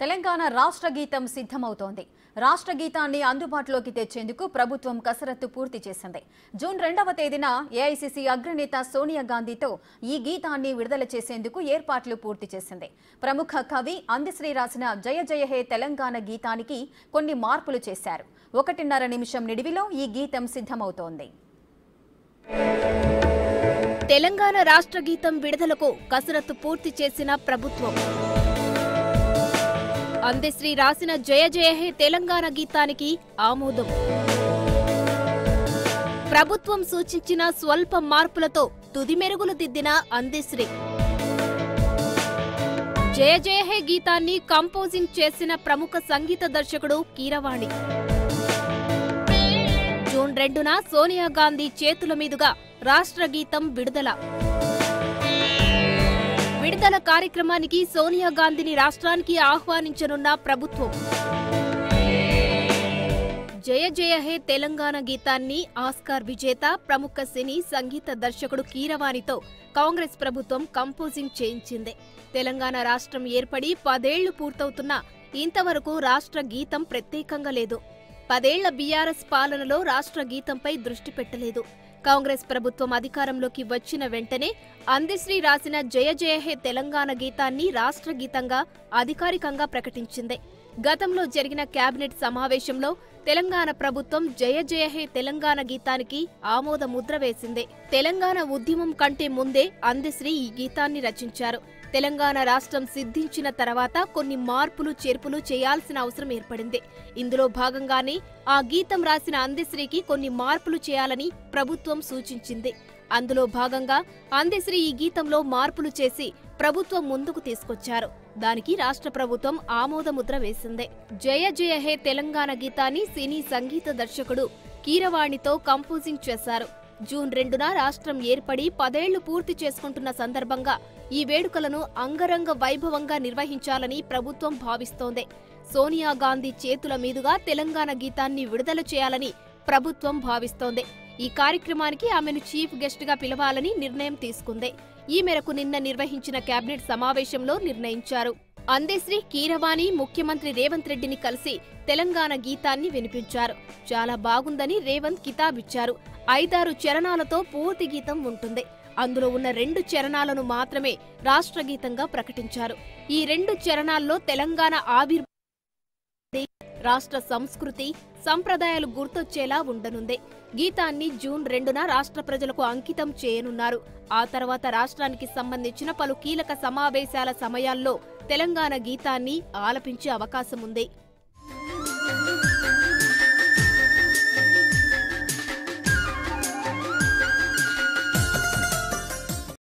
తెలంగాణ రాష్ట్ర గీతం సిద్ధమవుతోంది రాష్ట్ర గీతాన్ని అందుబాటులోకి తెచ్చేందుకు ప్రభుత్వం కసరత్తు పూర్తి చేసింది జూన్ రెండవ తేదీన ఏఐసిసి అగ్రనేత సోనియా గాంధీతో ఈ గీతాన్ని విడుదల చేసేందుకు ఏర్పాట్లు పూర్తి చేసింది ప్రముఖ కవి అందశ్రీ రాసిన జయ జయ హే తెలంగాణ గీతానికి కొన్ని మార్పులు చేశారు ఒకటిన్నర నిమిషం నిడివిలో ఈ గీతం సిద్ధమవుతోంది తెలంగాణ రాష్ట్ర గీతం విడుదలకు కసరత్తు పూర్తి చేసిన ప్రభుత్వం అందశ్రీ రాసిన జయ జయ హే తెలంగాణ గీతానికి ఆమోదం ప్రభుత్వం సూచించిన స్వల్ప మార్పులతో తుది మెరుగులు దిద్దిన అందశ్రీ జయ జయ హే గీతాన్ని కంపోజింగ్ చేసిన ప్రముఖ సంగీత దర్శకుడు కీరవాణి జూన్ రెండున సోనియా గాంధీ చేతుల మీదుగా రాష్ట్ర గీతం విడుదల విడుదల కార్యక్రమానికి సోనియా గాంధీని రాష్ట్రానికి ఆహ్వానించనున్న ప్రభుత్వం జయ జయ హే తెలంగాణ గీతాన్ని ఆస్కార్ విజేత ప్రముఖ సినీ సంగీత దర్శకుడు కీరవాణితో కాంగ్రెస్ ప్రభుత్వం కంపోజింగ్ చేయించింది తెలంగాణ రాష్ట్రం ఏర్పడి పదేళ్లు పూర్తవుతున్నా ఇంతవరకు రాష్ట్ర గీతం ప్రత్యేకంగా లేదు పదేళ్ల బీఆర్ఎస్ పాలనలో రాష్ట్ర గీతంపై దృష్టి పెట్టలేదు కాంగ్రెస్ ప్రభుత్వం అధికారంలోకి వచ్చిన వెంటనే అందశ్రీ రాసిన జయ జయ హే తెలంగాణ గీతాన్ని రాష్ట్ర గీతంగా అధికారికంగా ప్రకటించింది గతంలో జరిగిన కేబినెట్ సమావేశంలో తెలంగాణ ప్రభుత్వం జయ జయ హే తెలంగాణ గీతానికి ఆమోద ముద్ర వేసింది తెలంగాణ ఉద్యమం కంటే ముందే అందశ్రీ ఈ గీతాన్ని రచించారు తెలంగాణ రాష్ట్రం సిద్ధించిన తర్వాత కొన్ని మార్పులు చేర్పులు చేయాల్సిన అవసరం ఏర్పడింది ఇందులో భాగంగానే ఆ గీతం రాసిన అందశ్రీకి కొన్ని మార్పులు చేయాలని ప్రభుత్వం సూచించింది అందులో భాగంగా అందశ్రీ ఈ గీతంలో మార్పులు చేసి ప్రభుత్వం ముందుకు తీసుకొచ్చారు దానికి రాష్ట్ర ప్రభుత్వం ఆమోద ముద్ర వేసింది జయ జయ హే తెలంగాణ గీతాన్ని సినీ సంగీత దర్శకుడు కీరవాణితో కంపోజింగ్ చేశారు జూన్ రెండున రాష్ట్రం ఏర్పడి పదేళ్లు పూర్తి చేసుకుంటున్న సందర్భంగా ఈ వేడుకలను అంగరంగ వైభవంగా నిర్వహించాలని ప్రభుత్వం భావిస్తోంది సోనియా గాంధీ చేతుల మీదుగా తెలంగాణ గీతాన్ని విడుదల చేయాలని ప్రభుత్వం భావిస్తోంది ఈ కార్యక్రమానికి ఆమెను చీఫ్ గెస్ట్ గా పిలవాలని నిర్ణయం తీసుకుంది ఈ మేరకు నిన్న నిర్వహించిన కేబినెట్ సమావేశంలో నిర్ణయించారు అందశ్రీ కీరవాణి ముఖ్యమంత్రి రేవంత్ రెడ్డిని కలిసి తెలంగాణ గీతాన్ని వినిపించారు చాలా బాగుందని రేవంత్ కితాబిచ్చారు ఐదారు చరణాలతో పూర్తి గీతం ఉంటుంది అందులో ఉన్న రెండు చరణాలను మాత్రమే రాష్ట్ర గీతంగా ప్రకటించారు ఈ రెండు చరణాల్లో తెలంగాణ ఆవిర్ రాష్ట్ర సంస్కృతి సంప్రదాయాలు గుర్తొచ్చేలా ఉండనుంది గీతాన్ని జూన్ రెండున రాష్ట్ర ప్రజలకు అంకితం చేయనున్నారు ఆ తర్వాత రాష్ట్రానికి సంబంధించిన పలు కీలక సమావేశాల సమయాల్లో తెలంగాణ గీతాన్ని ఆలపించే అవకాశం ఉంది